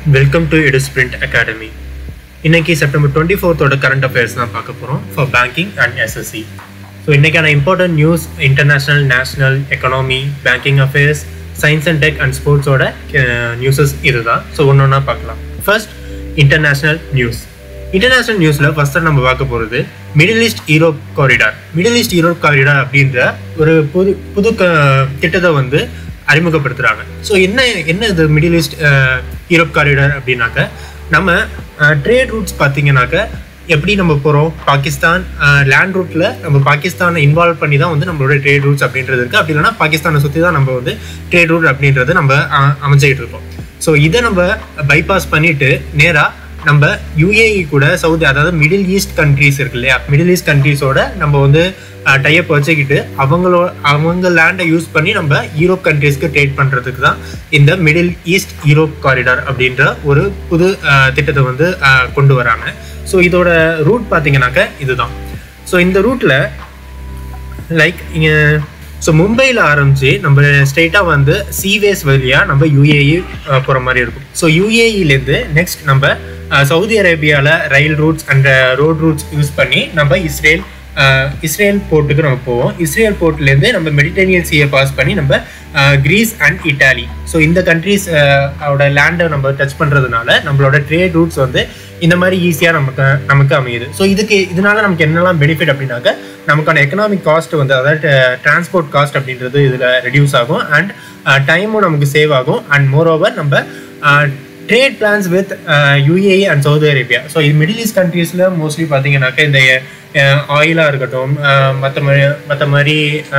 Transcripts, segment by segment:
welcome to Edusprint academy இன்னைக்கு September twenty ஃபோர்த்தோட current affairs தான் பார்க்க போகிறோம் for banking and SSC so இன்றைக்கான important news international national economy banking affairs science and tech and ஸ்போர்ட்ஸோட நியூஸஸ் இதுதான் ஸோ ஒன்று ஒன்றா பார்க்கலாம் ஃபர்ஸ்ட் இன்டர்நேஷ்னல் நியூஸ் இன்டர்நேஷனல் நியூஸில் ஃபஸ்ட்டு நம்ம பார்க்க போகிறது Middle East Europe corridor Middle East Europe corridor அப்படின்ற ஒரு புது புது க திட்டத்தை வந்து அறிமுகப்படுத்துகிறாங்க ஸோ என்ன என்ன இது மிடில் ஈஸ்ட் யூரோப் காரிடார் அப்படின்னாக்க நம்ம ட்ரேட் ரூட்ஸ் பார்த்தீங்கன்னாக்க எப்படி நம்ம போகிறோம் பாகிஸ்தான் லேண்ட் ரூட்டில் நம்ம பாகிஸ்தானை இன்வால்வ் பண்ணி தான் வந்து நம்மளோட ட்ரேட் ரூட்ஸ் அப்படின்றது இருக்குது அப்படி இல்லைன்னா பாகிஸ்தானை சுற்றி தான் நம்ம வந்து ட்ரேட் ரூட் அப்படின்றத நம்ம அமைச்சிக்கிட்டு இருக்கோம் ஸோ இதை நம்ம பைபாஸ் பண்ணிட்டு நேராக நம்ம யுஏஇ கூட சவுதி அதாவது மிடில் ஈஸ்ட் கண்ட்ரீஸ் இருக்கு இல்லையா மிடில் ஈஸ்ட் கண்ட்ரீஸோட நம்ம வந்து டைப் வச்சுக்கிட்டு அவங்களோ அவங்க லேண்டை யூஸ் பண்ணி நம்ம யூரோப் கண்ட்ரீஸ்க்கு ட்ரேட் பண்ணுறதுக்கு தான் இந்த மிடில் ஈஸ்ட் யூரோப் காரிடார் அப்படின்ற ஒரு புது திட்டத்தை வந்து கொண்டு வராங்க ஸோ இதோட ரூட் பார்த்தீங்கன்னாக்க இதுதான் ஸோ இந்த ரூட்டில் லைக் இங்கே ஸோ மும்பையில் ஆரம்பித்து நம்ம ஸ்ட்ரெயிட்டாக வந்து சீவேஸ் வழியாக நம்ம யூஏஇ போகிற மாதிரி இருக்கும் ஸோ யூஏஇலேருந்து நெக்ஸ்ட் நம்ம சவுதி அரேபியாவில் rail routes and road routes use பண்ணி நம்ம இஸ்ரேல் இஸ்ரேல் போர்ட்டுக்கு நம்ம போவோம் இஸ்ரேல் போர்ட்லேருந்து நம்ம மெடிட்டேரியன் சீயை பாஸ் பண்ணி நம்ம கிரீஸ் அண்ட் இட்டாலி ஸோ இந்த கண்ட்ரீஸ் ஓட லேண்டை நம்ம டச் பண்ணுறதுனால நம்மளோட ட்ரேட் ரூட்ஸ் வந்து இந்த மாதிரி ஈஸியாக நமக்கு நமக்கு அமையுது ஸோ இதுக்கு இதனால நமக்கு என்னெல்லாம் பெனிஃபிட் அப்படின்னாக்க நமக்கான எக்கனாமிக் காஸ்ட் வந்து அதாவது டிரான்ஸ்போர்ட் காஸ்ட் அப்படின்றது இதில் ரெடியூஸ் ஆகும் அண்ட் டைமும் நமக்கு சேவ் ஆகும் அண்ட் மோர் ஓவர் நம்ம trade plans with UAE and Saudi Arabia so இது மிடில் ஈஸ்ட் கண்ட்ரீஸில் மோஸ்ட்லி பார்த்தீங்கன்னாக்கா இந்த ஆயிலாக இருக்கட்டும் மற்ற மாதிரி மற்ற மாதிரி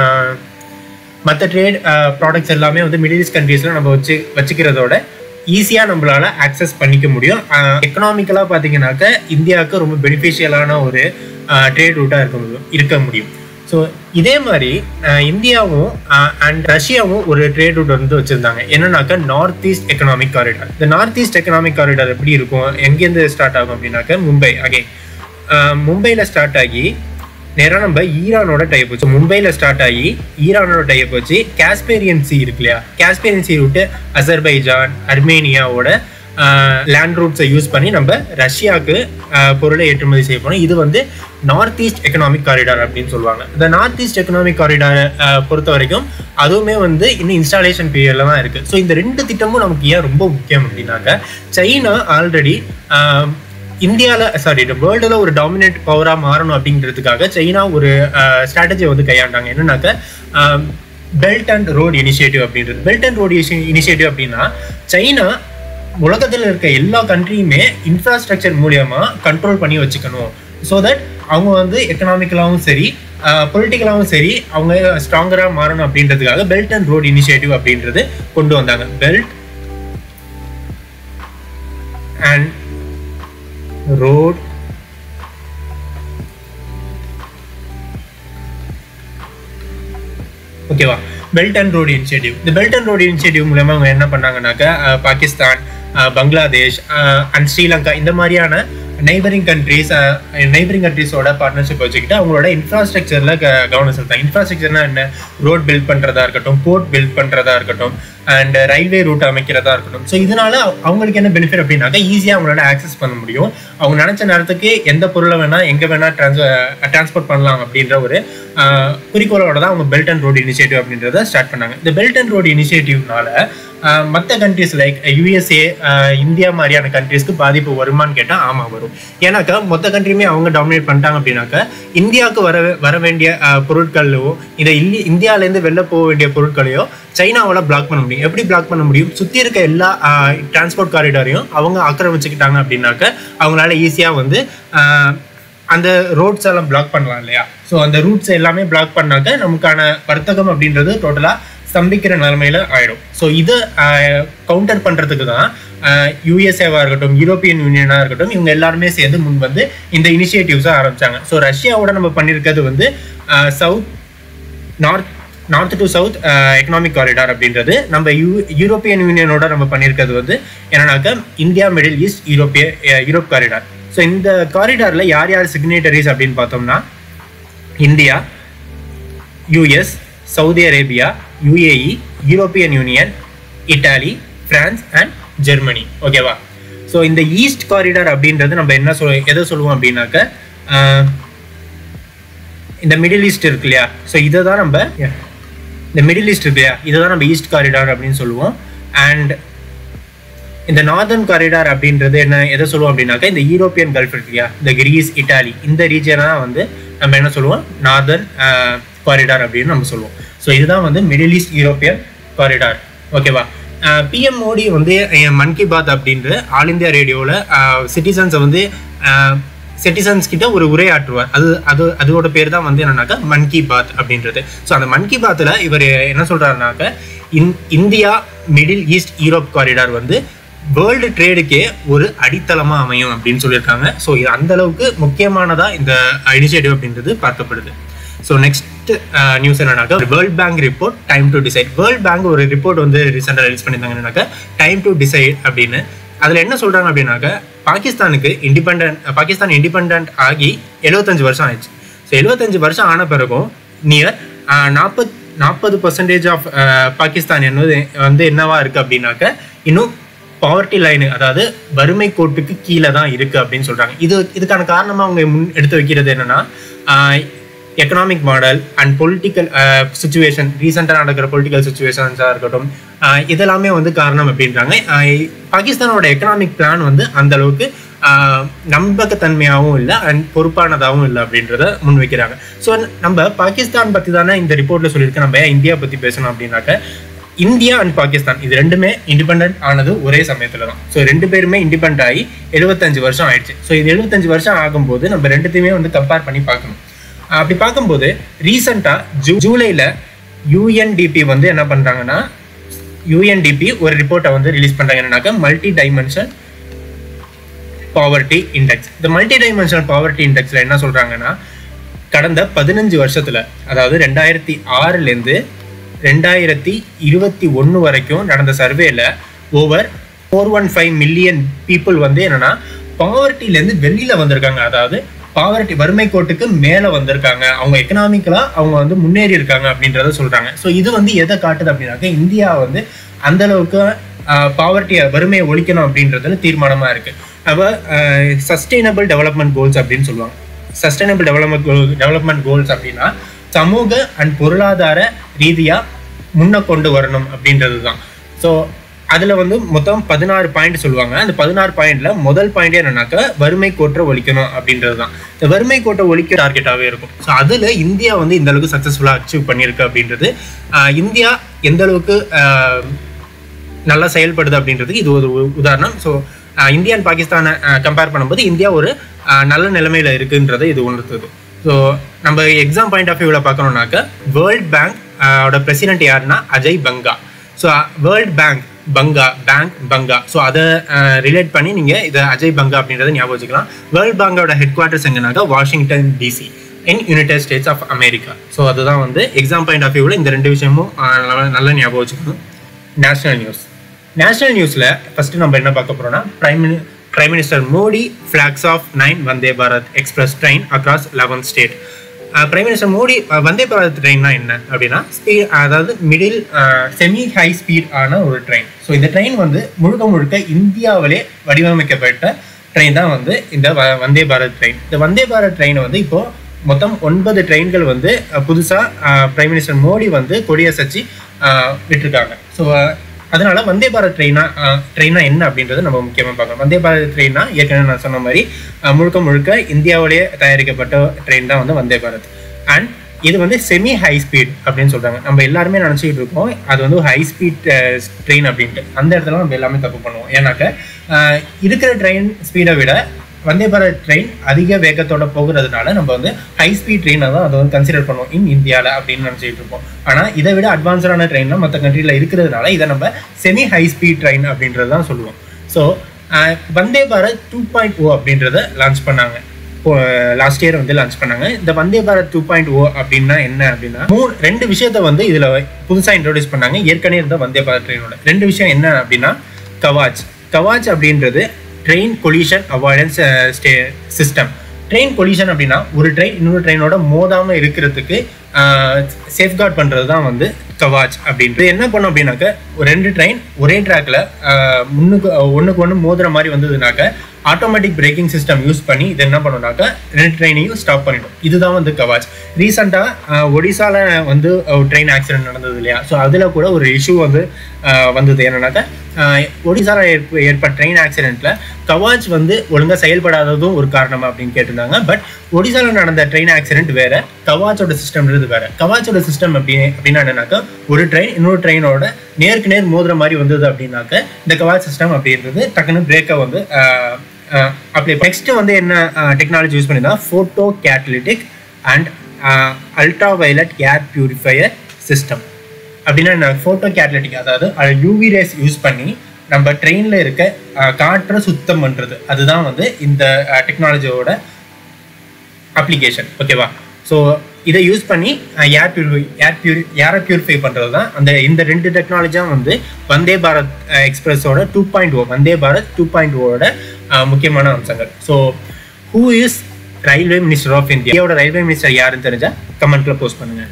மற்ற ட்ரேட் ப்ராடக்ட்ஸ் எல்லாமே வந்து மிடில் ஈஸ்ட் கண்ட்ரீஸில் நம்ம வச்சு வச்சுக்கிறதோட ஈஸியாக நம்மளால ஆக்சஸ் பண்ணிக்க முடியும் எக்கனாமிக்கலாக பார்த்தீங்கன்னாக்க இந்தியாவுக்கு ரொம்ப பெனிஃபிஷியலான ஒரு ட்ரேட் ரூட்டாக இருக்க முடியும் இருக்க முடியும் ஸோ இதே மாதிரி இந்தியாவும் அண்ட் ரஷ்யாவும் ஒரு ட்ரேட் ரூட் வந்து வச்சுருந்தாங்க என்னன்னாக்கா நார்த் ஈஸ்ட் எக்கனாமிக் காரிடார் இந்த நார்த் ஈஸ்ட் எக்கனாமிக் காரிடார் எப்படி இருக்கும் எங்கேருந்து ஸ்டார்ட் ஆகும் அப்படின்னாக்க மும்பை அகே மும்பையில் ஸ்டார்ட் ஆகி நேராக நம்ம ஈரானோட டைப் வச்சு மும்பையில் ஸ்டார்ட் ஆகி ஈரானோட டைப் வச்சு காஸ்பேரியன் சி இருக்கு இல்லையா காஸ்பேரியன் சி ரூட்டு அசர்பைஜான் அர்மேனியாவோட லேண்ட் ரூட்ஸை யூஸ் பண்ணி நம்ம ரஷ்யாவுக்கு பொருளை ஏற்றுமதி செய்ய போனோம் இது வந்து நார்த் ஈஸ்ட் எக்கனாமிக் காரிடார் அப்படின்னு சொல்லுவாங்க இந்த நார்த் ஈஸ்ட் எக்கனாமிக் காரிடாரை பொறுத்த வரைக்கும் அதுவுமே வந்து இன்னும் இன்ஸ்டாலேஷன் பீரியட்ல தான் இருக்கு ஸோ இந்த ரெண்டு திட்டமும் நமக்கு ஏன் ரொம்ப முக்கியம் அப்படின்னாக்க சைனா ஆல்ரெடி இந்தியாவில் சாரி வேர்ல்டில் ஒரு டாமினேட் பவராக மாறணும் அப்படிங்கிறதுக்காக சைனா ஒரு ஸ்ட்ராட்டஜி வந்து கையாண்டாங்க என்னன்னாக்க பெல்ட் அண்ட் ரோடு இனிஷியேட்டிவ் அப்படின்றது பெல்ட் அண்ட் ரோடு இனிஷியேட்டிவ் அப்படின்னா சைனா உலகத்தில் இருக்க எல்லா கண்ட்ரியுமே இன்ஃப்ராஸ்ட்ரக்சர் மூலியமா கண்ட்ரோல் பண்ணி வச்சுக்கணும் ஸோ தட் அவங்க வந்து எக்கனாமிக்கலாகவும் சரி பொலிட்டிக்கலாகவும் சரி அவங்க ஸ்ட்ராங்கராக மாறணும் அப்படின்றதுக்காக பெல்ட் அண்ட் ரோடு இனிஷியேட்டிவ் அப்படின்றது கொண்டு வந்தாங்க பெல்ட் அண்ட் ரோட் ஓகேவா பெல்ட் அண்ட் ரோடு இனிஷியேட்டிவ் இந்த பெல்ட் அண்ட் ரோடு இனிஷியேட்டிவ் மூலமா அவங்க என்ன பண்ணாங்கன்னாக்கா பாகிஸ்தான் பங்களாதேஷ் அண்ட் ஸ்ரீலங்கா இந்த மாதிரியான நெய்பரிங் கண்ட்ரிஸ் நெய்பரிங் கண்ட்ரிஸோட பார்ட்னர்ஷிப் வச்சுக்கிட்டு அவங்களோட இன்ஃப்ராஸ்ட்ரக்சரில் கவனம் செலுத்தாங்க இன்ஃப்ராஸ்ட்ரக்சர்னா என்ன ரோட் பில்ட் பண்ணுறதா இருக்கட்டும் போர்ட் பில்ட் பண்ணுறதா இருக்கட்டும் அண்ட் ரயில்வே ரூட் அமைக்கிறதா இருக்கட்டும் ஸோ இதனால அவங்களுக்கு என்ன பெனிஃபிட் அப்படின்னாக்கா ஈஸியாக அவங்களால ஆக்சஸ் பண்ண முடியும் அவங்க நினச்ச நேரத்துக்கு எந்த பொருளை வேணால் எங்கே வேணால் ட்ரான்ஸ் டிரான்ஸ்போர்ட் பண்ணலாம் அப்படின்ற ஒரு குறிக்கோளோட தான் அவங்க பெல்ட் அண்ட் ரோடு இனிஷியேட்டிவ் அப்படின்றத ஸ்டார்ட் பண்ணாங்க இந்த பெல்ட் அண்ட் ரோடு இனிஷியேட்டிவ்னால மற்ற கண்ட்ரிஸ் லைக் யுஎஸ்ஏ இந்தியா மாதிரியான கண்ட்ரிஸ்க்கு பாதிப்பு வருமானு கேட்டால் ஆமாம் வரும் ஏன்னாக்கா மொத்த கண்ட்ரியுமே அவங்க டாமினேட் பண்ணிட்டாங்க அப்படின்னாக்கா இந்தியாவுக்கு வர வர வேண்டிய பொருட்களோ இதை இல்லி இந்தியாவிலேருந்து வெளில போக வேண்டிய பொருட்களையோ சைனாவால் பிளாக் பண்ண முடியும் எப்படி பிளாக் பண்ண முடியும் சுற்றி இருக்க எல்லா டிரான்ஸ்போர்ட் காரிடாரையும் அவங்க ஆக்கிரமிச்சுக்கிட்டாங்க அப்படின்னாக்க அவங்களால ஈஸியாக வந்து அந்த ரோட்ஸ் எல்லாம் பிளாக் பண்ணலாம் இல்லையா ஸோ அந்த ரூட்ஸ் எல்லாமே பிளாக் பண்ணாக்க நமக்கான வர்த்தகம் அப்படின்றது டோட்டலாக ஸ்தம்பிக்கிற நிலைமையில ஆயிடும் ஸோ இதை கவுண்டர் பண்றதுக்கு தான் யூஎஸ்ஏவா இருக்கட்டும் யூரோப்பியன் யூனியனா இருக்கட்டும் இவங்க எல்லாருமே சேர்ந்து முன் வந்து இந்த இனிஷியேட்டிவ்ஸை ஆரம்பிச்சாங்க ஸோ ரஷ்யாவோட நம்ம பண்ணியிருக்கிறது வந்து south north north to south economic corridor அப்படின்றது நம்ம யூ யூரோப்பியன் யூனியனோட நம்ம பண்ணியிருக்கிறது வந்து என்னன்னாக்க India Middle East European Europe corridor so இந்த காரிடாரில் யார் யார் சிக்னேட்டரிஸ் அப்படின்னு பார்த்தோம்னா India US Saudi Arabia UAE European Union Italy France and Germany ஓகேவா ஸோ இந்த ஈஸ்ட் காரிடார் அப்படின்றது நம்ம என்ன சொல் எதை சொல்லுவோம் அப்படின்னாக்க ஆஹ், இந்த மிடில் ஈஸ்ட் இருக்கு இல்லையா ஸோ இதை தான் நம்ம இந்த மிடில் ஈஸ்ட் இருக்கு இல்லையா இதை தான் நம்ம ஈஸ்ட் காரிடார் அப்படின்னு சொல்லுவோம் அண்ட் இந்த நார்தர்ன் காரிடார் அப்படின்றது என்ன எதை சொல்லுவோம் அப்படின்னாக்கா இந்த யூரோப்பியன் கல்ஃப் இருக்கு இல்லையா இந்த கிரீஸ் இட்டாலி இந்த ரீஜனை தான் வந்து நம்ம என்ன சொல்லுவோம் நார்தர்ன் காரிடார் அப்படின்னு நம்ம சொல்லுவோம் ஸோ இதுதான் வந்து மிடில் ஈஸ்ட் யூரோப்பியன் காரிடார் ஓகேவா பிஎம் மோடி வந்து அஹ், மன் கி பாத் அப்படின்ற ஆல் இந்தியா ரேடியோவில் சிட்டிசன்ஸை வந்து சிட்டிசன்ஸ் கிட்ட ஒரு உரையாற்றுவார் அது அது அதோட பேர் தான் வந்து என்னன்னாக்கா மன் கி பாத் அப்படின்றது ஸோ அந்த மன் கி பாத்தில் இவர் என்ன சொல்றாருனாக்க இந் India Middle East Europe corridor வந்து வேர்ல்டு ட்ரேடுக்கே ஒரு அடித்தளமா அமையும் அப்படின்னு சொல்லியிருக்காங்க ஸோ இது அந்த அளவுக்கு முக்கியமானதா இந்த இனிஷியேட்டிவ் அப்படின்றது பார்க்கப்படுது ஸோ நெக்ஸ்ட் நியூஸ் என்னன்னாக்கா world bank report time to decide world bank ஒரு ரிப்போர்ட் வந்து ரீசெண்டாக ரிலீஸ் பண்ணியிருந்தாங்கன்னாக்கா டைம் டு டிசைட் அப்படின்னு அதில் என்ன சொல்றாங்க அப்படின்னாக்கா பாகிஸ்தானுக்கு இண்டிபெண்ட் பாகிஸ்தான் இண்டிபெண்ட் ஆகி எழுபத்தஞ்சு வருஷம் ஆயிடுச்சு ஸோ எழுபத்தஞ்சு வருஷம் ஆன பிறகும் நியர் நாற்பத் நாற்பது பர்சன்டேஜ் ஆஃப் பாகிஸ்தான் என்னது வந்து என்னவா இருக்கு அப்படின்னாக்க இன்னும் பாவர்ட்டி லைனு அதாவது வறுமை கோட்டுக்கு கீழே தான் இருக்கு அப்படின்னு சொல்றாங்க இது இதுக்கான காரணமா அவங்க முன் எடுத்து வைக்கிறது என்னன்னா economic model and political situation ரீசெண்டாக நடக்கிற பொலிட்டிக்கல் சுச்சுவேஷன்ஸாக இருக்கட்டும் ஆஹ் இதெல்லாமே வந்து காரணம் அப்படின்றாங்க ஆஹ் பாகிஸ்தானோட எக்கனாமிக் பிளான் வந்து அந்த அளவுக்கு ஆஹ் நம்பகத்தன்மையாகவும் இல்லை அண்ட் பொறுப்பானதாகவும் இல்லை அப்படின்றத முன்வைக்கிறாங்க ஸோ நம்ம பாகிஸ்தான் பற்றி தானே இந்த ரிப்போர்ட்டில் சொல்லியிருக்கேன் நம்ம ஏன் இந்தியா பற்றி பேசணும் அப்படின்னாக்க இந்தியா அண்ட் பாகிஸ்தான் இது ரெண்டுமே இண்டிபெண்ட் ஆனது ஒரே சமயத்துல தான் ஸோ ரெண்டு பேருமே இண்டிபெண்ட் ஆகி எழுபத்தஞ்சு வருஷம் ஆயிடுச்சு ஸோ இது எழுபத்தஞ்சு வருஷம் ஆகும்போது நம்ம ரெண்டுத்தையுமே வந்து கம்பேர் பண்ணி பார்க்கணும் அப்படி பார்க்கும்போது ரீசெண்டா ஜூ ஜூலைல யூஎன்டிபி வந்து என்ன பண்றாங்கன்னா யூஎன்டிபி ஒரு ரிப்போர்ட்டை வந்து ரிலீஸ் பண்றாங்க என்னன்னாக்கா மல்டி டைமென்ஷன் பாவர்ட்டி இண்டெக்ஸ் இந்த மல்டி டைமென்ஷனல் பாவர்ட்டி இண்டெக்ஸ்ல என்ன சொல்றாங்கன்னா கடந்த பதினஞ்சு வருஷத்துல அதாவது ரெண்டாயிரத்தி ஆறுலேருந்து ரெண்டாயிரத்தி இருபத்தி ஒன்று வரைக்கும் நடந்த சர்வேல over four one five million people வந்து என்னன்னா பாவர்ட்டிலேருந்து வெளியில வந்திருக்காங்க அதாவது பாவர்ட்டி வறுமை கோட்டுக்கு மேலே வந்திருக்காங்க அவங்க எக்கனாமிக்கலா அவங்க வந்து முன்னேறி இருக்காங்க அப்படின்றத சொல்றாங்க ஸோ இது வந்து எதை காட்டுது அப்படின்னாக்க இந்தியா வந்து அந்த அளவுக்கு பாவர்ட்டியை வறுமையை ஒழிக்கணும் அப்படின்றதுல தீர்மானமா இருக்கு அவ சஸ்டைனபிள் டெவலப்மெண்ட் கோல்ஸ் அப்படின்னு சொல்லுவாங்க சஸ்டைனபிள் டெவலப்மெண்ட் டெவலப்மெண்ட் கோல்ஸ் அப்படின்னா சமூக அண்ட் பொருளாதார ரீதியா முன்ன கொண்டு வரணும் அப்படின்றது தான் ஸோ அதுல வந்து மொத்தம் பதினாறு பாயிண்ட் சொல்லுவாங்க அந்த பதினாறு பாயிண்ட்ல முதல் பாயிண்ட் என்னன்னாக்கா வறுமை கோட்டை ஒழிக்கணும் அப்படின்றது தான் இந்த வறுமை கோட்டை ஒழிக்க டார்கெட்டாகவே இருக்கும் ஸோ அதுல இந்தியா வந்து இந்த அளவுக்கு சக்சஸ்ஃபுல்லா அச்சீவ் பண்ணியிருக்கு அப்படின்றது ஆஹ் இந்தியா எந்த அளவுக்கு ஆஹ் நல்லா செயல்படுது அப்படின்றதுக்கு இது ஒரு உ- உதாரணம் ஸோ இந்தியா அண்ட் பாகிஸ்தானை கம்பேர் பண்ணும்போது இந்தியா ஒரு அஹ், நல்ல நிலைமையில இருக்குன்றதை இது உணர்த்துது ஸோ நம்ம எக்ஸாம் பாயிண்ட் ஆஃப் வியூவில் பார்க்கணும்னாக்க வேர்ல்ட் பேங்க் ஓட பிரசிடென்ட் யாருன்னா Ajay Banga so world bank Banga bank Banga so அதை ரிலேட் பண்ணி நீங்கள் இதை அஜய் பங்கா அப்படின்றத ஞாபகம் வச்சுக்கலாம் வேர்ல்ட் பேங்கோட ஹெட் குவார்ட்டர்ஸ் எங்கனாக்கா Washington DC in United States of America so அதுதான் வந்து எக்ஸாம் பாயிண்ட் ஆஃப் வியூவில் இந்த ரெண்டு விஷயமும் அஹ், நல்லா- நல்லா ஞாபகம் வச்சுக்கணும் நேஷனல் நியூஸ் நேஷனல் நியூஸ்ல ஃபர்ஸ்ட் நம்ம என்ன பார்க்க போறோம்னா prime prime minister Modi flags off nine Vande Bharat express train across eleven state prime minister Modi அஹ், வந்தே பாரத் ட்ரெயின்னா என்ன அப்படின்னா ஸ்பீட் அதாவது மிடில் செமி ஹை ஸ்பீட் ஆன ஒரு ட்ரெயின் ஸோ இந்த ட்ரெயின் வந்து முழுக்க முழுக்க இந்தியாவிலே வடிவமைக்கப்பட்ட ட்ரெயின் தான் வந்து இந்த வ- வந்தே பாரத் ட்ரெயின் இந்த வந்தே பாரத் ட்ரெயினை வந்து இப்போ மொத்தம் ஒன்பது ட்ரெயின்கள் வந்து அஹ், புதுசா பிரைம் மினிஸ்டர் மோடி வந்து கொடியசைச்சு அஹ், விட்டிருக்காங்க ஸோ அதனால வந்தே பாரத் ட்ரெயினா ட்ரெயினா என்ன அப்படின்றத நம்ம முக்கியமாக பார்க்கணும் வந்தே பாரத் ட்ரெயினா ஏற்கனவே நான் சொன்ன மாதிரி அஹ், முழுக்க முழுக்க இந்தியாவிலேயே தயாரிக்கப்பட்ட ட்ரெயின் தான் வந்து வந்தே பாரத் அண்ட் இது வந்து செமி ஹை ஸ்பீட் அப்படின்னு சொல்றாங்க நம்ம எல்லாருமே நினச்சிக்கிட்டு இருக்கோம் அது வந்து ஹை ஸ்பீட் ட்ரெயின் அப்படின்ட்டு அந்த இடத்துல நம்ம எல்லாமே தப்பு பண்ணுவோம் ஏன்னாக்க அஹ், இருக்கிற ட்ரெயின் ஸ்பீடை விட வந்தே பாரத் ட்ரெயின் அதிக வேகத்தோட போகிறதுனால நம்ம வந்து ஹை ஸ்பீட் ட்ரெயினை தான் அதை வந்து கன்சிடர் பண்ணுவோம் இன் இந்தியாவில் அப்படின்னு நினச்சிட்டு இருப்போம் ஆனால் இதை விட அட்வான்ஸ்டான ட்ரெயின்லாம் மற்ற கண்ட்ரியில் இருக்கிறதுனால இதை நம்ம செமி ஹை ஸ்பீட் ட்ரெயின் அப்படின்றது தான் சொல்லுவோம் so Vande Bharat two point O அப்படின்றத லான்ச் பண்ணாங்க லாஸ்ட் இயர் வந்து லான்ச் பண்ணாங்க இந்த Vande Bharat two point O அப்படின்னா என்ன அப்படின்னா மூணு ரெண்டு விஷயத்த வந்து இதுல புதுசா இன்ட்ரோடியூஸ் பண்ணாங்க ஏற்கனவே இருந்த வந்தே பாரத் ட்ரெயினோட ரெண்டு விஷயம் என்ன அப்படின்னா கவாச் கவாச் அப்படின்றது train collision avoidance system train collision அப்படின்னா ஒரு ட்ரெயின் இன்னொரு ட்ரெயினோட மோதாம இருக்கிறதுக்கு சேஃப்கார்ட் பண்றது தான் வந்து கவாச் அப்படின்றது என்ன பண்ணும் அப்படின்னாக்க ஒரு ரெண்டு ட்ரெயின் ஒரே ட்ராக்ல முன்னுக்கு ஒன்றுக்கு ஒன்று மோதுற மாதிரி வந்ததுனாக்க ஆட்டோமேட்டிக் பிரேக்கிங் சிஸ்டம் யூஸ் பண்ணி இது என்ன பண்ணுனாக்க ரெண்டு ட்ரெயினையும் ஸ்டாப் பண்ணிடும் இதுதான் வந்து கவாச் ரீசெண்டாக ஒடிசால வந்து ட்ரெயின் ஆக்சிடென்ட் நடந்தது இல்லையா ஸோ அதில் கூட ஒரு இஷ்யூ வந்து அஹ், வந்தது என்னன்னாக்க ஒடிசால ஏற்ப ஏற்பட்ட ட்ரெயின் ஆக்சிடென்ட்ல கவாச் வந்து ஒழுங்கா செயல்படாததும் ஒரு காரணமா அப்படின்னு கேட்டிருந்தாங்க பட் ஒடிசால நடந்த ட்ரெயின் ஆக்சிடென்ட் வேற கவாச்சோட சிஸ்டம்ன்றது வேற கவாச்சோட சிஸ்டம் அப்படி அப்படின்னா என்னன்னாக்கா ஒரு ட்ரெயின் இன்னொரு ட்ரெயினோட நேருக்கு நேர் மோதுற மாதிரி வந்தது அப்படின்னாக்க இந்த கவாச் சிஸ்டம் அப்படின்றது டக்குன்னு பிரேக்கை வந்து அஹ், அஹ், அப்படி நெக்ஸ்ட் வந்து என்ன டெக்னாலஜி யூஸ் பண்ணியிருந்தா photocatalytic and ultraviolet air purifier system அப்படின்னா என்ன ஃபோட்டோ கேட்டலிட்டிக் அதாவது யூவி ரேஸ் யூஸ் பண்ணி நம்ம ட்ரெயினில் இருக்க அஹ், காற்றை சுத்தம் பண்ணுறது அதுதான் வந்து இந்த டெக்னாலஜியோட அப்ளிகேஷன் ஓகேவா ஸோ இதை யூஸ் பண்ணி ஏர் பியூரிஃபை ஏர் பியூரி ஏரை பியூரிஃபை பண்ணுறது தான் அந்த இந்த ரெண்டு டெக்னாலஜியும் வந்து வந்தே பாரத் எக்ஸ்பிரஸோட two point O Vande Bharat two point ஓட முக்கியமான அம்சங்கள் so who is railway minister of இந்தியாவோட ரயில்வே மினிஸ்டர் யாருன்னு தெரிஞ்சா கமெண்ட்ல போஸ்ட் பண்ணுங்க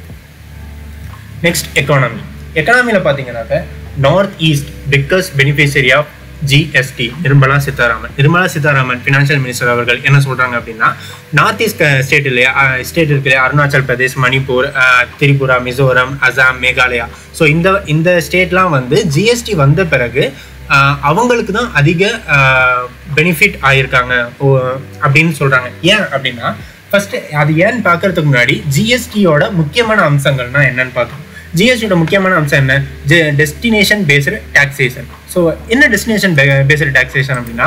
நெக்ஸ்ட் எக்கானமி எக்கானமியில் பார்த்தீங்கன்னாக்க north east biggest beneficiary of GST Nirmala Sitharaman Nirmala Sitharaman financial minister அவர்கள் என்ன சொல்றாங்க அப்படின்னா நார்த் ஈஸ்ட் ஸ்டேட் இல்லையா ஸ்டேட் இருக்கு இல்லையா அருணாச்சல் பிரதேஷ் மணிப்பூர் அஹ், திரிபுரா மிசோரம் அசாம் மேகாலயா ஸோ இந்த இந்த ஸ்டேட்லாம் வந்து ஜிஎஸ்டி வந்த பிறகு அஹ், அவங்களுக்கு தான் அதிக பெனிஃபிட் ஆயிருக்காங்க ஓ, அப்படின்னு சொல்றாங்க ஏன் அப்படின்னா ஃபர்ஸ்ட் அது ஏன்னு பார்க்கறதுக்கு முன்னாடி ஜிஎஸ்டியோட முக்கியமான அம்சங்கள்னா என்னன்னு பார்த்தோம் ஜிஎஸ்டியோட முக்கியமான அம்சம் என்ன டெஸ்டினேஷன் பேஸ்டு டாக்ஸேஷன் ஸோ என்ன டெஸ்டினேஷன் பேஸ்டு டாக்ஸேஷன் அப்படின்னா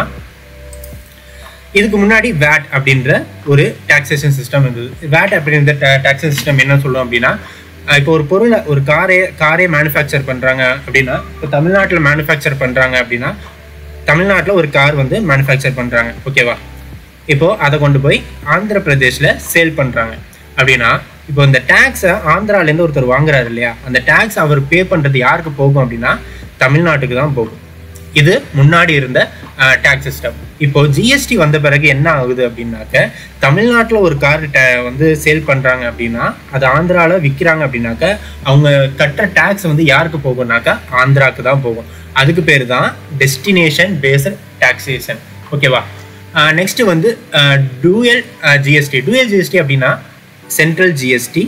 இதுக்கு முன்னாடி வேட் அப்படின்ற ஒரு டாக்ஸேஷன் சிஸ்டம் இருந்தது வேட் அப்படின்ற டாக்ஸேஷன் சிஸ்டம் என்ன சொல்லும் அப்படின்னா அஹ் இப்போ ஒரு பொருளை ஒரு காரே காரே மேனுஃபேக்சர் பண்ணுறாங்க அப்படின்னா இப்போ தமிழ்நாட்டில் மேனுஃபேக்சர் பண்ணுறாங்க அப்படின்னா தமிழ்நாட்டில் ஒரு கார் வந்து மேனுஃபேக்சர் பண்ணுறாங்க ஓகேவா இப்போ அதை கொண்டு போய் ஆந்திர பிரதேஷ்ல சேல் பண்றாங்க அப்படின்னா இப்போ இந்த டேக்ஸை ஆந்திராலேருந்து ஒருத்தர் வாங்குறாரு இல்லையா அந்த டேக்ஸ் அவர் பே பண்றது யாருக்கு போகும் அப்படின்னா தமிழ்நாட்டுக்கு தான் போகும் இது முன்னாடி இருந்த டேக்ஸ் சிஸ்டம் இப்போ ஜிஎஸ்டி வந்த பிறகு என்ன ஆகுது அப்படின்னாக்க தமிழ்நாட்டில் ஒரு கார் வந்து சேல் பண்றாங்க அப்படின்னா அது ஆந்திரால விற்கிறாங்க அப்படின்னாக்க அவங்க கட்டுற டேக்ஸ் வந்து யாருக்கு போகும்னாக்கா ஆந்திராக்கு தான் போகும் அதுக்கு பேர் தான் டெஸ்டினேஷன் பேஸ்ட் டாக்ஸேஷன் ஓகேவா நெக்ஸ்ட் வந்து டூயல் ஜிஎஸ்டி டூயல் ஜிஎஸ்டி அப்படின்னா சென்ட்ரல் ஜிஎஸ்டி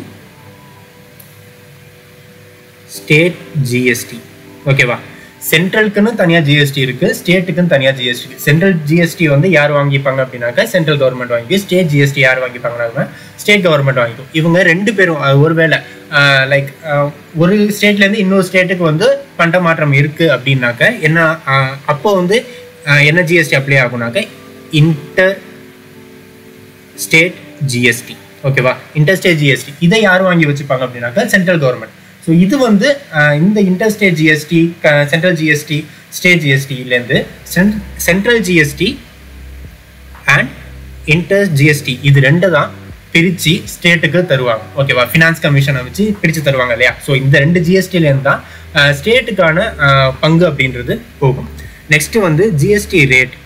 ஸ்டேட் ஜிஎஸ்டி ஓகேவா சென்ட்ரலுக்குன்னு தனியாக ஜிஎஸ்டி இருக்கு ஸ்டேட்டுக்குன்னு தனியாக ஜிஎஸ்டி இருக்கு சென்ட்ரல் ஜிஎஸ்டி வந்து யார் வாங்கிப்பாங்க அப்படின்னாக்கா சென்ட்ரல் கவர்மெண்ட் வாங்கி ஸ்டேட் ஜிஎஸ்டி யார் வாங்கிப்பாங்கன்னா ஸ்டேட் கவர்மெண்ட் வாங்கிக்கும் இவங்க ரெண்டு பேரும் அஹ், ஒருவேளை லைக் ஒரு ஸ்டேட்லேருந்து இன்னொரு ஸ்டேட்டுக்கு வந்து பண்ட மாற்றம் இருக்கு அப்படின்னாக்க என்ன அஹ், அப்போ வந்து அஹ், என்ன ஜிஎஸ்டி அப்ளை ஆகும்னாக்க இன்டர் ஸ்டேட் ஜிஎஸ்டி ஓகேவா இன்டர்ஸ்டேட் ஜிஎஸ்டி இதை யார் வாங்கி வச்சுப்பாங்க அப்படின்னாக்கா சென்ட்ரல் கவர்மெண்ட் ஸோ இது வந்து அஹ், இந்த interstate GST central GST state ஜிஎஸ்டிலேருந்து central GST and inter GST இது ரெண்டு தான் பிரித்து ஸ்டேட்டுக்கு தருவாங்க ஓகேவா ஃபினான்ஸ் கமிஷனை வச்சு பிரித்து தருவாங்க இல்லையா ஸோ இந்த ரெண்டு ஜிஎஸ்டிலேருந்து தான் ஸ்டேட்டுக்கான பங்கு அப்படின்றது போகும் நெக்ஸ்ட் வந்து ஜிஎஸ்டி ரேட்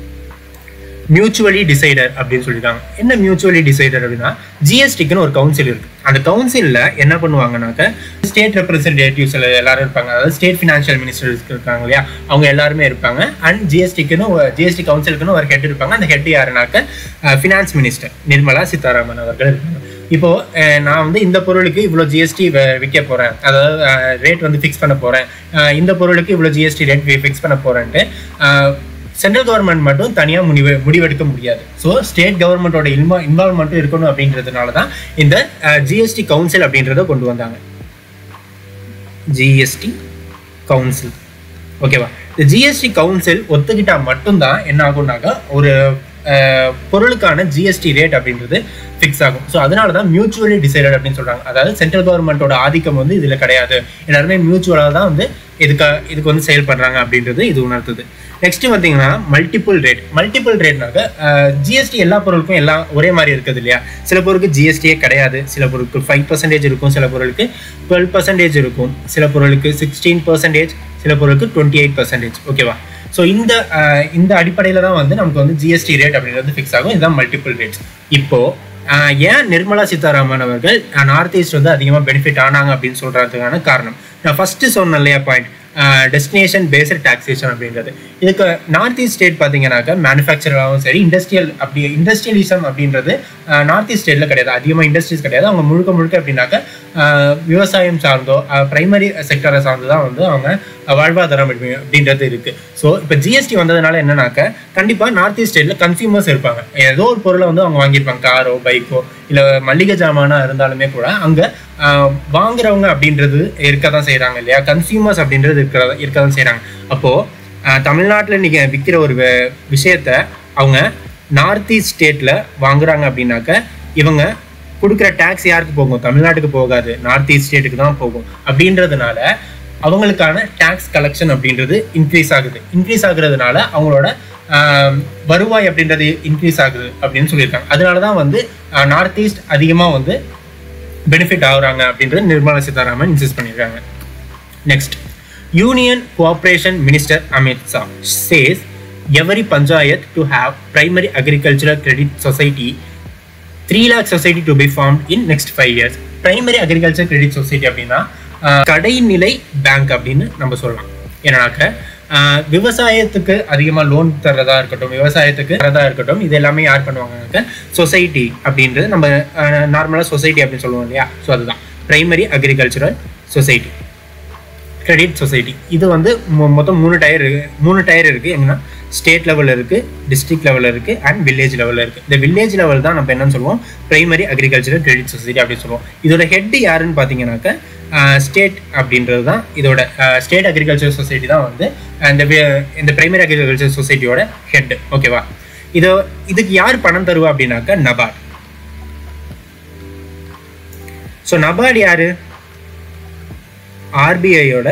மியூச்சுவலி டிசைடர் அப்படின்னு சொல்லியிருக்காங்க என்ன மியூச்சுவலி டிசைடர் அப்படின்னா ஜிஎஸ்டிக்குன்னு ஒரு கவுன்சில் இருக்கு அந்த கவுன்சிலில் என்ன பண்ணுவாங்கனாக்க ஸ்டேட் ரெப்ரஸன்டேட்டிவ்ஸ் எல்லாரும் இருப்பாங்க அதாவது ஸ்டேட் ஃபினான்ஷியல் மினிஸ்டர்ஸ் இருக்காங்க இல்லையா அவங்க எல்லாருமே இருப்பாங்க அண்ட் ஜிஎஸ்டிக்குன்னு ஜிஎஸ்டி கவுன்சிலுக்குன்னு ஒரு ஹெட் இருப்பாங்க அந்த ஹெட் யாருனாக்க ஃபினான்ஸ் மினிஸ்டர் நிர்மலா சீதாராமன் அவர்கள் இருப்பாங்க இப்போ அஹ், நான் வந்து இந்த பொருளுக்கு இவ்வளோ ஜிஎஸ்டி விற்க போறேன் அதாவது ரேட் வந்து ஃபிக்ஸ் பண்ண போறேன் அஹ், இந்த பொருளுக்கு இவ்வளோ ஜிஎஸ்டி ரேட் ஃபிக்ஸ் பண்ண போறேன்ட்டு சென்ட்ரல் கவர்மெண்ட் மட்டும் தனியாக முடிவு முடிவெடுக்க முடியாது ஸோ ஸ்டேட் கவர்மெண்ட்டோட இன்வா இன்வால்மெண்ட்டும் இருக்கணும் அப்படின்றதுனால தான் இந்த ஜிஎஸ்டி கவுன்சில் அப்படின்றத கொண்டு வந்தாங்க ஜிஎஸ்டி கவுன்சில் ஓகேவா இந்த ஜிஎஸ்டி கவுன்சில் ஒத்துக்கிட்டா மட்டும்தான் என்ன ஆகும்னாக்கா ஒரு அஹ், பொருளுக்கான ஜிஎஸ்டி ரேட் அப்படின்றது ஃபிக்ஸ் ஆகும் ஸோ அதனால தான் மியூச்சுவலி டிசைடட் அப்படின்னு சொல்றாங்க அதாவது சென்ட்ரல் கவர்மெண்ட்டோட ஆதிக்கம் வந்து இதில் கிடையாது எல்லாருமே மியூச்சுவலாக தான் வந்து இதுக்கு இதுக்கு வந்து செயல்படுறாங்க அப்படின்றது இது உணர்த்துது நெக்ஸ்ட் பார்த்தீங்கன்னா மல்டிபிள் ரேட் மல்டிபிள் ரேட்னாக்க ஜிஎஸ்டி எல்லா பொருளுக்கும் எல்லாம் ஒரே மாதிரி இருக்குது இல்லையா சில பொருளுக்கு ஜிஎஸ்டியே கிடையாது சில பொருளுக்கு ஃபைவ் பர்சன்டேஜ் இருக்கும் சில பொருளுக்கு டுவெல் பர்சன்டேஜ் இருக்கும் சில பொருளுக்கு சிக்ஸ்டீன் பர்சன்டேஜ் சில பொருளுக்கு டுவெண்ட்டி எயிட் பர்சன்டேஜ் ஓகேவா ஸோ இந்த அஹ், இந்த அடிப்படையில் தான் வந்து நமக்கு வந்து ஜிஎஸ்டி ரேட் அப்படின்றது ஃபிக்ஸ் ஆகும் இதுதான் மல்டிபிள் ரேட்ஸ் இப்போ ஆஹ் ஏன் நிர்மலா சீதாராமன் அவர்கள் நார்த் ஈஸ்ட் வந்து அதிகமாக பெனிஃபிட் ஆனாங்க அப்படின்னு சொல்கிறதுக்கான காரணம் நான் ஃபஸ்ட்டு சொன்னேன் இல்லையா பாயிண்ட் டெஸ்டினேஷன் பேஸ்டு டாக்ஸேஷன் அப்படின்றது இதுக்கு நார்த் ஈஸ்ட் ஸ்டேட் பார்த்தீங்கன்னாக்கா மேனுஃபேக்சராகவும் சரி இண்டஸ்ட்ரியல் அப்படி இண்டஸ்ட்ரியலிசம் அப்படின்றது நார்த் ஈஸ்ட் ஸ்டேட்டில் கிடையாது அதிகமாக இண்டஸ்ட்ரீஸ் கிடையாது அவங்க முழுக்க முழுக்க அப்படின்னாக்கா ஆஹ் விவசாயம் சார்ந்தோ பிரைமரி செக்டரை சார்ந்து தான் வந்து அவங்க வாழ்வாதாரம் அப்படி- அப்படின்றது இருக்குது ஸோ இப்போ ஜிஎஸ்டி வந்ததுனால என்னன்னாக்க கண்டிப்பாக நார்த் ஈஸ்ட் ஸ்டேட்டில் கன்சியூமர்ஸ் இருப்பாங்க ஏதோ ஒரு பொருளை வந்து அவங்க வாங்கியிருப்பாங்க காரோ பைக்கோ இல்லை மளிகை ஜாமானா இருந்தாலுமே கூட அங்கே வாங்குறவங்க அப்படின்றது இருக்க தான் செய்கிறாங்க இல்லையா கன்சியூமர்ஸ் அப்படின்றது இருக்கிற இருக்க தான் செய்கிறாங்க அப்போது தமிழ்நாட்டில் நீங்கள் விற்கிற ஒரு வே- விஷயத்த அவங்க நார்த் ஈஸ்ட் ஸ்டேட்டில் வாங்குறாங்க அப்படின்னாக்க இவங்க கொடுக்குற டேக்ஸ் யாருக்கு போகும் தமிழ்நாட்டுக்கு போகாது நார்த் ஈஸ்ட் ஸ்டேட்டுக்கு தான் போகும் அப்படின்றதுனால அவங்களுக்கான டேக்ஸ் கலெக்ஷன் அப்படின்றது இன்க்ரீஸ் ஆகுது இன்க்ரீஸ் ஆகுறதுனால அவங்களோட ஆஹ், வருவாய் அப்படின்றது இன்க்ரீஸ் ஆகுது அப்படின்னு சொல்லியிருக்காங்க அதனால தான் வந்து நார்த் ஈஸ்ட் அதிகமாக வந்து பெனிஃபிட் ஆகுறாங்க அப்படின்றது நிர்மலா சீதாராமன் இன்சிஸ்ட் பண்ணியிருக்காங்க next union cooperation minister Amit Shah says every panchayat to have primary agricultural credit society three lakh society to be form in next five years primary agriculture credit society அப்படின்னா ஆஹ், கடைநிலை பேங்க் அப்படின்னு நம்ம சொல்லலாம் ஏன்னாக்க ஆஹ், விவசாயத்துக்கு அதிகமாக லோன் தர்றதா இருக்கட்டும் விவசாயத்துக்கு தரதா இருக்கட்டும் இது எல்லாமே யார் பண்ணுவாங்கனாக்க சொசைட்டி அப்படின்றது நம்ம நார்மலாக சொசைட்டி அப்படின்னு சொல்லுவோம் இல்லையா ஸோ அதுதான் primary agricultural society credit society இது வந்து மொ- மொத்தம் மூணு டயர் இருக்கு மூணு டயர் இருக்கு என்னன்னா ஸ்டேட் லெவலில் இருக்கு டிஸ்ட்ரிக்ட் லெவலில் இருக்கு அண்ட் வில்லேஜ் லெவலில் இருக்கு இந்த வில்லேஜ் லெவல் தான் நம்ம என்னன்னு சொல்லுவோம் பிரைமரி அக்ரிகல்ச்சரல் கிரெடிட் சொசைட்டி அப்படின்னு சொல்லுவோம் இதோட ஹெட் யாருன்னு பார்த்தீங்கன்னாக்க ஸ்டேட் அப்படின்றது தான் இதோட ஸ்டேட் அக்ரிகல்ச்சர் சொசைட்டி தான் வந்து இந்த வி- இந்த பிரைமரி அக்ரிகல்ச்சர் சொசைட்டியோட ஹெட் ஓகேவா இதோ இதுக்கு யார் பணம் தருவா அப்படின்னாக்க நபார்ட் ஸோ நபார்ட் யாரு ஆர்பிஐயோட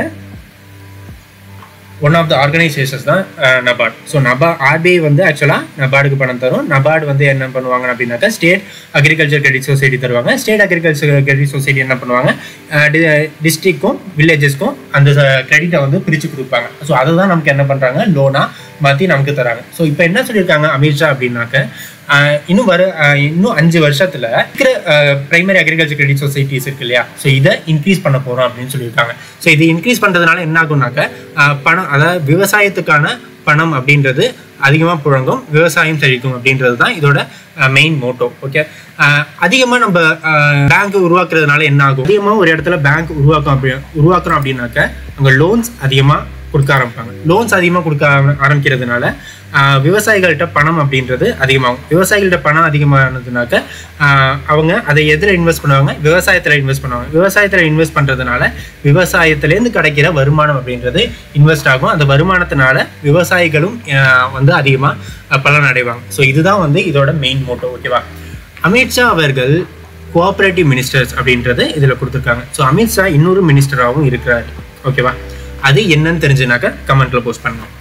ஒன் ஆஃப் த ஆர்கனைசேஷன்ஸ் தான் நபார்ட் ஸோ நபா ஆர்பிஐ வந்து ஆக்சுவலாக நபார்டுக்கு பணம் தரும் நபார்டு வந்து என்ன பண்ணுவாங்க அப்படின்னாக்கா ஸ்டேட் அக்ரிகல்ச்சர் கிரெடிட் சொசைட்டி தருவாங்க ஸ்டேட் அக்ரிகல்ச்சர் கிரெடிட் சொசைட்டி என்ன பண்ணுவாங்க டிஸ்ட்ரிக்ட்க்கும் வில்லேஜஸ்க்கும் அந்த கிரெடிட்டை வந்து பிரித்து கொடுப்பாங்க ஸோ அதை தான் நமக்கு என்ன பண்ணுறாங்க லோனாக மாற்றி நமக்கு தராங்க ஸோ இப்போ என்ன சொல்லியிருக்காங்க அமித்ஷா அப்படின்னாக்க ஆஹ் இன்னும் வர ஆஹ் இன்னும் அஞ்சு வருஷத்துல இருக்கிற பிரைமரி அக்ரிகல்ச்சர் கிரெடிட் சொசைட்டிஸ் இருக்கு இல்லையா ஸோ இதை இன்க்ரீஸ் பண்ண போறோம் அப்படின்னு சொல்லியிருக்காங்க ஸோ இது இன்க்ரீஸ் பண்றதுனால என்ன ஆகும்னாக்க ஆஹ் பணம் அதாவது விவசாயத்துக்கான பணம் அப்படின்றது அதிகமாக புழங்கும் விவசாயம் செழிக்கும் அப்படின்றது தான் இதோட மெயின் மோட்டோ ஓகே அதிகமாக நம்ம பேங்க் உருவாக்குறதுனால என்ன ஆகும் அதிகமாக ஒரு இடத்துல பேங்க் உருவாக்கும் அப்படி உருவாக்குறோம் அப்படின்னாக்க அங்கே லோன்ஸ் அதிகமாக கொடுக்க ஆரம்பிப்பாங்க லோன்ஸ் அதிகமாக கொடுக்க ஆர- ஆரம்பிக்கிறதுனால ஆஹ், விவசாயிகள்கிட்ட பணம் அப்படின்றது அதிகமாகும் விவசாயிகள்கிட்ட பணம் அதிகமானதுனாக்க ஆஹ், அவங்க அதை எதில் இன்வெஸ்ட் பண்ணுவாங்க விவசாயத்தில் இன்வெஸ்ட் பண்ணுவாங்க விவசாயத்தில் இன்வெஸ்ட் பண்ணுறதுனால விவசாயத்துலேருந்து கிடைக்கிற வருமானம் அப்படின்றது இன்வெஸ்ட் ஆகும் அந்த வருமானத்தினால விவசாயிகளும் ஆஹ், வந்து அதிகமாக பலன் அடைவாங்க ஸோ இதுதான் வந்து இதோட மெயின் மோட்டோ ஓகேவா அமித்ஷா அவர்கள் கோஆபரேட்டிவ் மினிஸ்டர்ஸ் அப்படின்றது இதில் கொடுத்துருக்காங்க ஸோ அமித்ஷா இன்னொரு மினிஸ்டராகவும் இருக்கிறாரு ஓகேவா அது என்னன்னு தெரிஞ்சுனாக்க கமெண்ட்ல போஸ்ட் பண்ணலாம்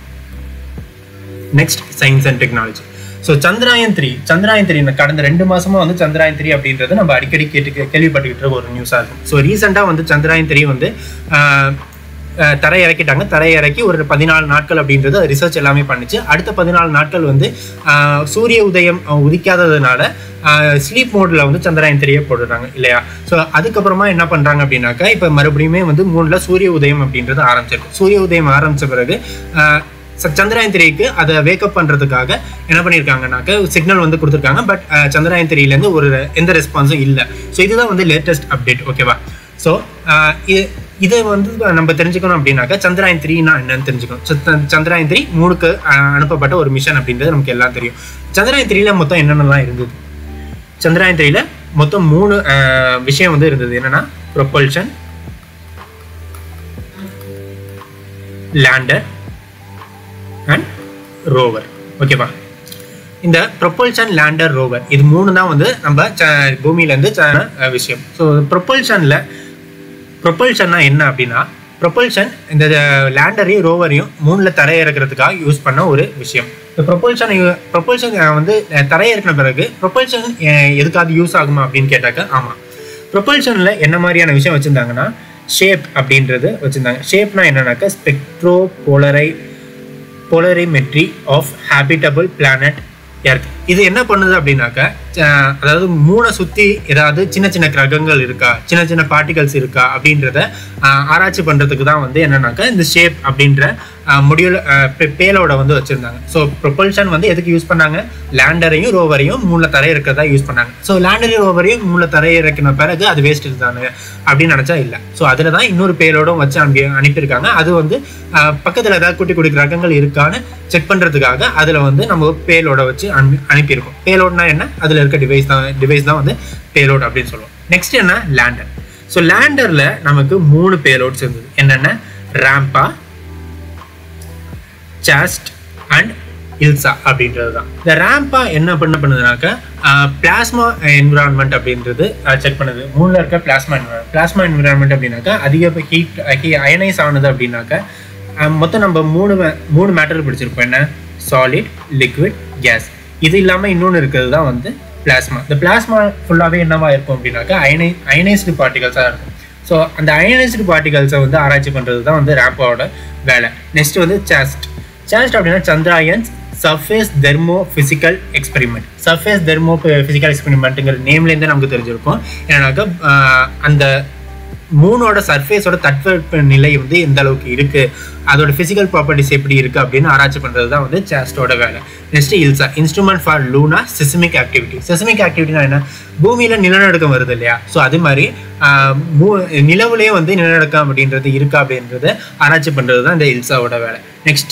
next science and technology so Chandrayaan three Chandrayaan three கடந்த ரெண்டு மாசமா வந்து சந்திராயன் த்ரீ அப்படின்றது நம்ம அடிக்கடி கேட்டு கேள்விப்பட்டுக்கிட்டு இருக்க ஒரு நியூஸாக இருக்கும் ஸோ ரீசெண்டாக வந்து சந்திராயன் த்ரீ வந்து ஆஹ், ஆஹ், தரை இறக்கிட்டாங்க தரை இறக்கி ஒரு பதினாலு நாட்கள் அப்படின்றது ரிசர்ச் எல்லாமே பண்ணுச்சு அடுத்த பதினாலு நாட்கள் வந்து ஆஹ், சூரிய உதயம் அஹ், உதிக்காததுனால ஸ்லீப் மோடில் வந்து சந்திராயன் த்ரீயை போடுறாங்க இல்லையா ஸோ அதுக்கப்புறமா என்ன பண்ணுறாங்க அப்படின்னாக்கா இப்போ மறுபடியுமே வந்து மூணில் சூரிய உதயம் அப்படின்றது ஆரம்பிச்சிருக்கு சூரிய உதயம் ஆரம்பித்த பிறகு ஆஹ், ச- சந்திராயன் த்ரீக்கு அதை வேக்கப் பண்ணுறதுக்காக என்ன பண்ணியிருக்காங்கனாக்க சிக்னல் வந்து கொடுத்துருக்காங்க பட் சந்திராயன் த்ரீலேருந்து ஒரு எந்த ரெஸ்பான்ஸும் இல்லை ஸோ இதுதான் வந்து லேட்டஸ்ட் அப்டேட் ஓகேவா ஸோ இதை வந்து நம்ம தெரிஞ்சுக்கணும் அப்படின்னாக்கா சந்திராயன் த்ரீனா என்னன்னு தெரிஞ்சுக்கணும் So, த- சந்திராயன் த்ரீ மூணுக்கு ஆஹ், அனுப்பப்பட்ட ஒரு மிஷன் அப்படின்றது நமக்கு எல்லாம் தெரியும் சந்திராயன் த்ரீல மொத்தம் என்னென்னலாம் இருந்தது சந்திராயன் த்ரீல மொத்தம் மூணு ஆஹ், விஷயம் வந்து இருந்தது என்னன்னா ப்ரொப்பல்ஷன் லேண்டர் அண்ட் ரோவர் ஓகேவா இந்த ப்ரொப்பல்ஷன் லேண்டர் ரோவர் இது மூணு தான் வந்து நம்ம ச- பூமியிலேருந்து ச- அஹ் விஷயம் ஸோ ப்ரொப்பல்ஷனில் ப்ரொப்பல்ஷன்னா என்ன அப்படின்னா ப்ரொப்பல்ஷன் இந்த லேண்டரையும் ரோவரையும் மூணில் தரையிறக்கிறதுக்காக யூஸ் பண்ண ஒரு விஷயம் இந்த ப்ரொப்பல்ஷன் ப்ரொப்பல்ஷன் வந்து அஹ், தரையிறக்கின பிறகு ப்ரொப்பல்ஷன் எதுக்காவது யூஸ் ஆகுமா அப்படின்னு கேட்டாக்க ஆமாம் ப்ரொப்பல்ஷனில் என்ன மாதிரியான விஷயம் வச்சுருந்தாங்கன்னா ஷேப் அப்படின்றது வச்சுருந்தாங்க ஷேப்னா என்னன்னாக்கா spectro polar polarimetry of habitable planet Earth இது என்ன பண்ணுது அப்படின்னாக்க அஹ், அதாவது மூணை சுற்றி ஏதாவது சின்ன சின்ன கிரகங்கள் இருக்கா சின்ன சின்ன பார்ட்டிகல்ஸ் இருக்கா அப்படின்றத அஹ், ஆராய்ச்சி பண்ணுறதுக்கு தான் வந்து என்னன்னாக்கா இந்த ஷேப் அப்படின்ற முடியல பேலோட வந்து வச்சுருந்தாங்க ஸோ ப்ரொபல்ஷன் வந்து எதுக்கு யூஸ் பண்ணாங்க லேண்டரையும் ரோவரையும் மூணில் தரை இருக்கிறதா யூஸ் பண்ணாங்க ஸோ லேண்டரையும் ரோவரையும் மூணில் தரை இறக்கின பிறகு அது வேஸ்ட் தானே அப்படின்னு நினச்சா இல்லை ஸோ அதில் தான் இன்னொரு பேலோடும் வச்சு அனுப்பி அனுப்பியிருக்காங்க அது வந்து பக்கத்தில் ஏதாவது குட்டி குட்டி கிரகங்கள் இருக்கான்னு செக் பண்ணுறதுக்காக அதில் வந்து நம்ம பேலோட வச்சு அனுப்பி அனுப்பியிருக்கோம் பேலோட்னா என்ன அதில் இருக்க டிவைஸ் தான் டிவைஸ் தான் வந்து பேலோட் அப்படின்னு சொல்லுவோம் நெக்ஸ்ட் என்ன லேண்டர் ஸோ லேண்டரில் நமக்கு மூணு பேலோட்ஸ் இருந்தது என்னென்ன ரேம்பா சாஸ்ட் அண்ட் இல்சா அப்படின்றது தான் இந்த ரேம்பா என்ன பண்ண பண்ணுதுனாக்கா பிளாஸ்மா என்விரான்மெண்ட் அப்படின்றது செக் பண்ணுது மூணில் இருக்க பிளாஸ்மா என்விரான் பிளாஸ்மா என்விரான்மெண்ட் அப்படின்னாக்கா அதிக ஹீட் அயனைஸ் ஆனது அப்படின்னாக்கா அஹ், மொத்தம் நம்ம மூணு மே- மூணு மேட்டர் பிடிச்சிருப்போம் என்ன சாலிட் லிக்விட் கேஸ் இது இல்லாமல் இன்னொன்று இருக்கிறது தான் வந்து பிளாஸ்மா இந்த பிளாஸ்மா ஃபுல்லாகவே என்னவா இருக்கும் அப்படின்னாக்கா அயனை அயனைஸ்டு பார்ட்டிகல்ஸாக இருக்கும் ஸோ அந்த அயனைஸ்டு பார்ட்டிகல்ஸை வந்து ஆராய்ச்சி பண்ணுறது தான் வந்து ரேப்பாவோட வேலை நெக்ஸ்ட் வந்து சாஸ்ட் சாஸ்ட் அப்படின்னா Chandrayaan's surface thermophysical experiment surface thermophysical எக்ஸ்பெரிமெண்ட்டுங்கிற நேம்லேருந்தே நமக்கு தெரிஞ்சிருக்கும் ஏன்னாக்கா ஆஹ், அந்த மூணோட சர்ஃபேஸோட தட்பவெப்ப நிலை வந்து எந்த அளவுக்கு இருக்கு அதோட ஃபிசிக்கல் ப்ராப்பர்ட்டிஸ் எப்படி இருக்கு அப்படின்னு ஆராய்ச்சி பண்றது தான் வந்து சாஸ்டோட வேலை next ILSA instrument for lunar seismic activity seismic ஆக்டிவிட்டினா என்ன பூமியில நிலநடுக்கம் வருது இல்லையா ஸோ அது மாதிரி ஆஹ், பூ- நிலவுலயே வந்து நிலநடுக்கம் அப்படின்றது இருக்கா அப்படின்றது ஆராய்ச்சி பண்றது தான் இந்த இல்சாவோட வேலை நெக்ஸ்ட்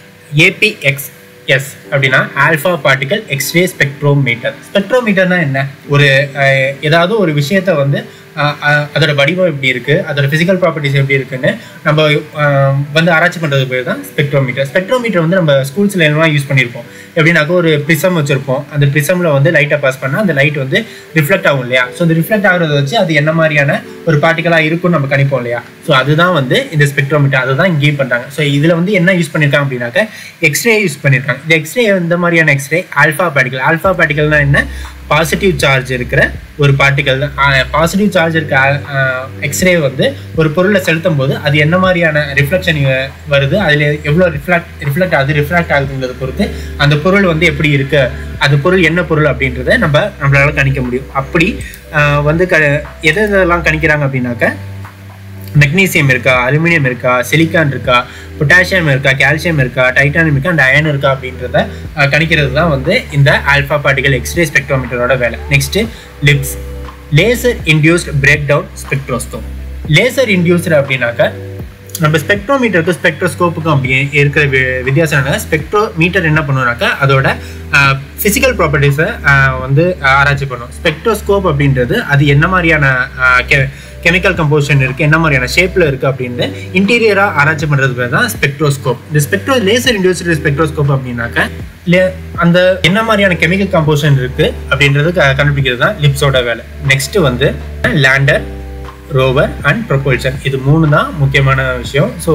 ஏபிஎக்ஸ் எஸ் அப்படின்னா ஆல்ஃபா பார்ட்டிகல் எக்ஸ்ரே ஸ்பெக்ட்ரோமீட்டர் ஸ்பெக்ட்ரோமீட்டர்னா என்ன ஒரு அஹ், ஏதாவது ஒரு விஷயத்த வந்து அஹ், அஹ், அதோட வடிவம் எப்படி இருக்கு அதோட ஃபிசிக்கல் ப்ராப்பர்ட்டிஸ் எப்படி இருக்குன்னு நம்ம அஹ், வந்து ஆராய்ச்சி பண்றது பேர் தான் ஸ்பெக்ட்ரோமீட்டர் ஸ்பெக்ட்ரோமீட்டர் வந்து நம்ம ஸ்கூல்ஸ்ல எல்லாம் யூஸ் பண்ணியிருப்போம் எப்படின்னாக்கா ஒரு ப்ரிசம் வச்சிருப்போம் அந்த ப்ரிசம்ல வந்து லைட்டை பாஸ் பண்ணா அந்த லைட் வந்து ரிஃப்ளெக்ட் ஆகும் இல்லையா ஸோ அந்த ரிஃப்ளெக்ட் ஆகுறத வச்சு அது என்ன மாதிரியான ஒரு பார்ட்டிகலா இருக்கும்னு நம்ம கணிப்போம் இல்லையா ஸோ அதுதான் வந்து இந்த ஸ்பெக்ட்ரோமீட்டர் அதுதான் இங்கேயும் பண்றாங்க ஸோ இதுல வந்து என்ன யூஸ் பண்ணிருக்காங்க அப்படின்னாக்க எக்ஸ்ரே யூஸ் பண்ணிருக்காங்க இந்த எக்ஸ்ரே இந்த மாதிரியான எக்ஸ்ரே ஆல்ஃபா பார்ட்டிகல் ஆல்ஃபா பார்ட்டிகல்னா என்ன பாசிட்டிவ் சார்ஜ் இருக்கிற ஒரு பார்ட்டிகல் தான் பாசிட்டிவ் சார்ஜ் இருக்க எக்ஸ்ரே வந்து ஒரு பொருளை செலுத்தும் போது அது என்ன மாதிரியான ரிஃப்ளெக்ஷன் வருது அதில் எவ்வளோ ரிஃப்ளெக்ட் ரிஃப்ளெக்ட் ஆகுது ரிஃப்ளெக்ட் ஆகுதுங்கிறத பொறுத்து அந்த பொருள் வந்து எப்படி இருக்கு அந்த பொருள் என்ன பொருள் அப்படின்றத நம்ம நம்மளால கணிக்க முடியும் அப்படி ஆஹ் வந்து க எது எதெல்லாம் கணிக்கிறாங்க அப்படின்னாக்க மெக்னீசியம் இருக்கா அலுமினியம் இருக்கா சிலிக்கான் இருக்கா பொட்டாசியம் இருக்கா கால்சியம் இருக்கா டைட்டானியம் இருக்கா அண்ட் அயன் இருக்கா அப்படின்றத அஹ், கணிக்கிறது தான் வந்து இந்த ஆல்ஃபா பார்ட்டிகல் எக்ஸ்ரே ஸ்பெக்ட்ரோமீட்டரோட வேலை next LIBS laser induced breakdown spectroscope laser induced அப்படின்னாக்க நம்ம ஸ்பெக்ட்ரோமீட்டருக்கும் ஸ்பெக்ட்ரோஸ்கோப்புக்கும் அப்படி இருக்கிற வி- வித்தியாசம் என்ன ஸ்பெக்ட்ரோமீட்டர் என்ன பண்ணுவோம்னாக்கா அதோட ஃபிசிக்கல் ப்ராப்பர்ட்டிஸை வந்து ஆராய்ச்சி பண்ணும் ஸ்பெக்ட்ரோஸ்கோப் அப்படின்றது அது என்ன மாதிரியான கெமிக்கல் கம்போசிஷன் இருக்கு என்ன மாதிரியான ஷேப்ல இருக்கு அப்படின்னு இன்டீரியரா ஆராய்ச்சி பண்றது பேர் தான் ஸ்பெக்ட்ரோஸ்கோப் இந்த ஸ்பெக்ட்ரோ லேசர் இன்டியூஸ்டு ஸ்பெக்ட்ரோஸ்கோப் அப்படின்னாக்க லே- அந்த என்ன மாதிரியான கெமிக்கல் கம்போசிஷன் இருக்கு அப்படின்றது க- கண்டுபிடிக்கிறது தான் லிப்ஸோட வேலை நெக்ஸ்ட் வந்து லேண்டர் ரோவர் அண்ட் ப்ரொபல்ஷன் இது மூணு தான் முக்கியமான விஷயம் ஸோ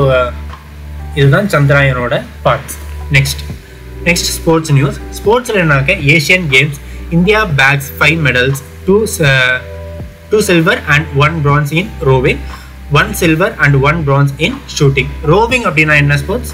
இதுதான் சந்திராயனோட parts next next sports news ஸ்போர்ட்ஸில் என்னாக்க Asian games India bags five medals two two silver and one bronze in rowing one silver and one bronze in shooting rowing அப்படின்னா என்ன ஸ்போர்ட்ஸ்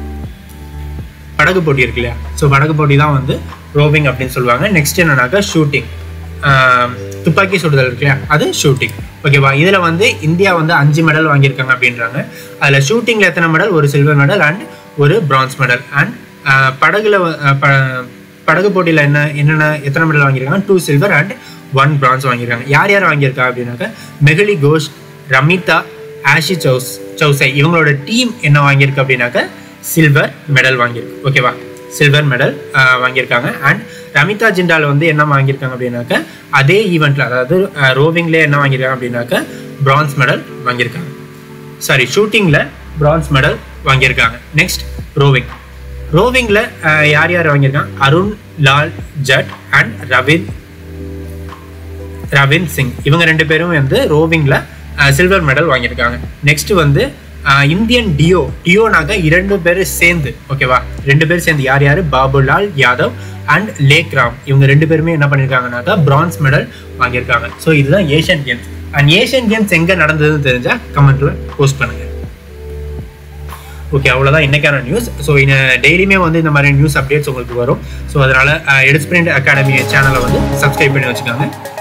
படகு போட்டி இருக்கு இல்லையா ஸோ படகு போட்டி தான் வந்து ரோவிங் அப்படின்னு சொல்லுவாங்க நெக்ஸ்ட் என்னன்னாக்கா ஷூட்டிங் துப்பாக்கி சுடுதல் இருக்கு இல்லையா அது ஷூட்டிங் ஓகேவா இதில் வந்து இந்தியா வந்து அஞ்சு மெடல் வாங்கியிருக்காங்க அப்படின்றாங்க அதில் ஷூட்டிங்கில் எத்தனை மெடல் ஒரு சில்வர் மெடல் அண்ட் ஒரு பிரான்ஸ் மெடல் அண்ட் படகுல வ- அஹ், ப- படகு போட்டியில் என்ன என்னென்ன எத்தனை மெடல் வாங்கியிருக்காங்க two silver and one bronze வாங்கியிருக்காங்க யார் யார் வாங்கியிருக்கா அப்படின்னாக்கா மெஹலி கோஷ் ரமிதா ஆஷி சௌஸ் சௌசை இவங்களோட டீம் என்ன வாங்கியிருக்கு அப்படின்னாக்கா சில்வர் மெடல் வாங்கியிருக்கு ஓகேவா சில்வர் மெடல் வாங்கியிருக்காங்க அண்ட் ரமிதா ஜிண்டால் வந்து என்ன வாங்கியிருக்காங்க அப்படின்னாக்க அதே ஈவெண்ட்ல அதாவது ரோவிங்ல என்ன வாங்கியிருக்காங்க அப்படின்னாக்க பிரான்ஸ் மெடல் வாங்கியிருக்காங்க சாரி ஷூட்டிங்ல பிரான்ஸ் மெடல் வாங்கியிருக்காங்க நெக்ஸ்ட் ரோவிங் ரோவிங்ல யார் யார் வாங்கியிருக்காங்க அருண் லால் ஜட் அண்ட் ரவின் ரவின் சிங் இவங்க ரெண்டு பேரும் வந்து ரோவிங்ல சில்வர் மெடல் வாங்கியிருக்காங்க நெக்ஸ்ட் வந்து அஹ், இந்தியன் டியோ டியோனாக இரண்டு பேர் சேர்ந்து ஓகேவா ரெண்டு பேர் சேர்ந்து யார் யாரு பாபுலால் யாதவ் அண்ட் லேக் ராம் இவங்க ரெண்டு பேருமே என்ன பண்ணியிருக்காங்கனாக்கா பிரான்ஸ் மெடல் வாங்கியிருக்காங்க ஸோ இதுதான் Asian games and Asian games எங்க நடந்ததுன்னு தெரிஞ்சா கமெண்ட்ல போஸ்ட் பண்ணுங்க ஓகே அவ்வளோதான் இன்னைக்கான நியூஸ் ஸோ டெய்லியுமே வந்து இந்த மாதிரி நியூஸ் அப்டேட்ஸ் உங்களுக்கு வரும் ஸோ அதனால எடிஸ்பிரிண்ட் அகாடமி சேனலை வந்து சப்ஸ்கிரைப் பண்ணி வச்சுக்கோங்க